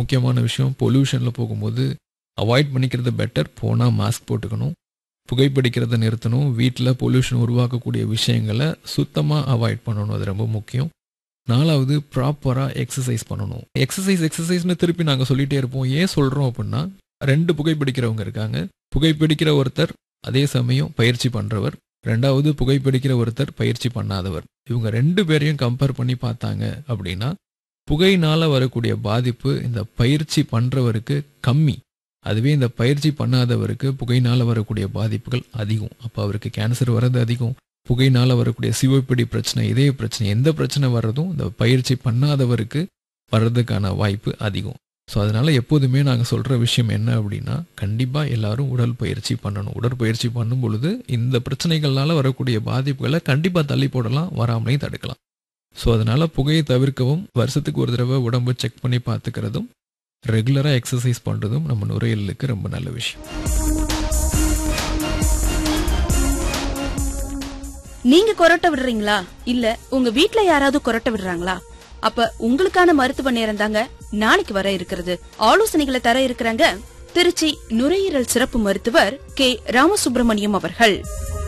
முக்கியமான விஷயம் பொல்யூஷனில் போகும்போது அவாய்ட் பண்ணிக்கிறது பெட்டர் போனால் மாஸ்க் போட்டுக்கணும் புகைப்பிடிக்கிறத நிறுத்தணும் வீட்டில் பொல்யூஷன் உருவாக்கக்கூடிய விஷயங்களை சுத்தமாக அவாய்ட் பண்ணணும் அது ரொம்ப முக்கியம் நாலாவது ப்ராப்பராக எக்ஸசைஸ் பண்ணணும் எக்ஸசைஸ் எக்ஸசைஸ்னு திருப்பி நாங்கள் சொல்லிகிட்டே இருப்போம் ஏன் சொல்கிறோம் அப்படின்னா ரெண்டு புகைப்பிடிக்கிறவங்க இருக்காங்க புகைப்பிடிக்கிற ஒருத்தர் அதே சமயம் பயிற்சி பண்ணுறவர் ரெண்டாவது புகைப்பிடிக்கிற ஒருத்தர் பயிற்சி பண்ணாதவர் இவங்க ரெண்டு பேரையும் கம்பேர் பண்ணி பார்த்தாங்க அப்படின்னா புகையினால வரக்கூடிய பாதிப்பு இந்த பயிற்சி பண்ணுறவருக்கு கம்மி அதுவே இந்த பயிற்சி பண்ணாதவருக்கு புகையினால வரக்கூடிய பாதிப்புகள் அதிகம் அப்போ அவருக்கு கேன்சர் வர்றது அதிகம் புகையினால வரக்கூடிய சிவப்பிடி பிரச்சனை இதய பிரச்சனை எந்த பிரச்சனை வர்றதும் இந்த பயிற்சி பண்ணாதவருக்கு வர்றதுக்கான வாய்ப்பு அதிகம் ஸோ அதனால எப்போதுமே நாங்கள் சொல்கிற விஷயம் என்ன அப்படின்னா கண்டிப்பாக எல்லாரும் உடல் பயிற்சி பண்ணணும் உடற்பயிற்சி பண்ணும் பொழுது இந்த பிரச்சனைகள்னால வரக்கூடிய பாதிப்புகளை கண்டிப்பாக தள்ளி போடலாம் வராமலையும் தடுக்கலாம் ஸோ அதனால புகையை தவிர்க்கவும் வருஷத்துக்கு ஒரு தடவை உடம்பு செக் பண்ணி பார்த்துக்கிறதும் ரெகுலராக எக்ஸசைஸ் பண்ணுறதும் நம்ம நுரையீரலுக்கு ரொம்ப நல்ல விஷயம் நீங்க கொரட்டை விடுறீங்களா இல்ல உங்க வீட்ல யாராவது கொரட்டை விடுறாங்களா அப்ப உங்களுக்கான மருத்துவ நேரம் தாங்க நாளைக்கு வர இருக்கிறது ஆலோசனைகளை தர இருக்கிறாங்க திருச்சி நுரையீரல் சிறப்பு மருத்துவர் கே ராமசுப்பிரமணியம் அவர்கள்